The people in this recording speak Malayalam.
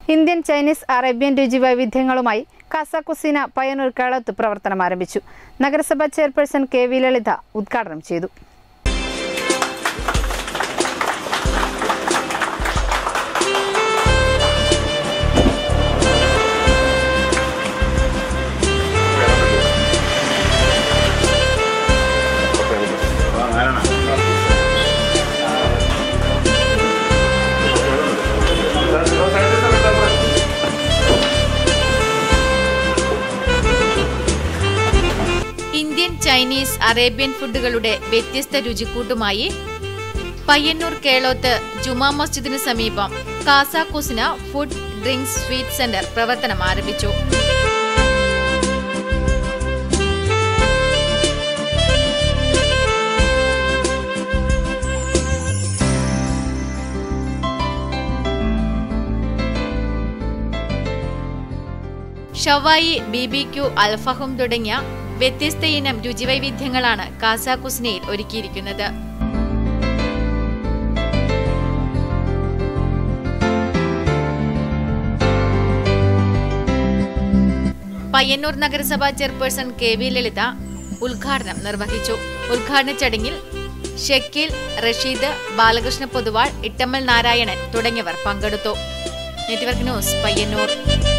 ഇന്ത്യൻ ചൈനീസ് അറേബ്യൻ രുചി വൈവിധ്യങ്ങളുമായി കാസ കുസീന പയ്യന്നൂർ കേളത്ത് പ്രവർത്തനം ആരംഭിച്ചു നഗരസഭാ ചെയർപേഴ്സൺ കെ വി ലളിത ഉദ്ഘാടനം ചെയ്തു ഇന്ത്യൻ ചൈനീസ് അറേബ്യൻ ഫുഡുകളുടെ വ്യത്യസ്ത രുചിക്കൂട്ടുമായി പയ്യന്നൂർ കേളോത്ത് ജുമാ മസ്ജിദിന് സമീപം Casa Cucina food drinks sweet centre പ്രവർത്തനം ആരംഭിച്ചു ഷവായി ബി ബി ക്യു അൽഫഹം തുടങ്ങിയ വ്യത്യസ്ത ഇനം രുചിവൈവിധ്യങ്ങളാണ് കാസ കുസ്നയിൽ ഒരുക്കിയിരിക്കുന്നത് പയ്യന്നൂർ നഗരസഭാ ചെയർപേഴ്സൺ കെ വി ലളിത ഉദ്ഘാടനം നിർവഹിച്ചു ഉദ്ഘാടന ചടങ്ങിൽ ഷക്കീൽ റഷീദ് ബാലകൃഷ്ണ പൊതുവാൾ ഇട്ടമ്മൽ നാരായണൻ തുടങ്ങിയവർ പങ്കെടുത്തു നെറ്റ്വർക്ക് ന്യൂസ് പയ്യന്നൂർ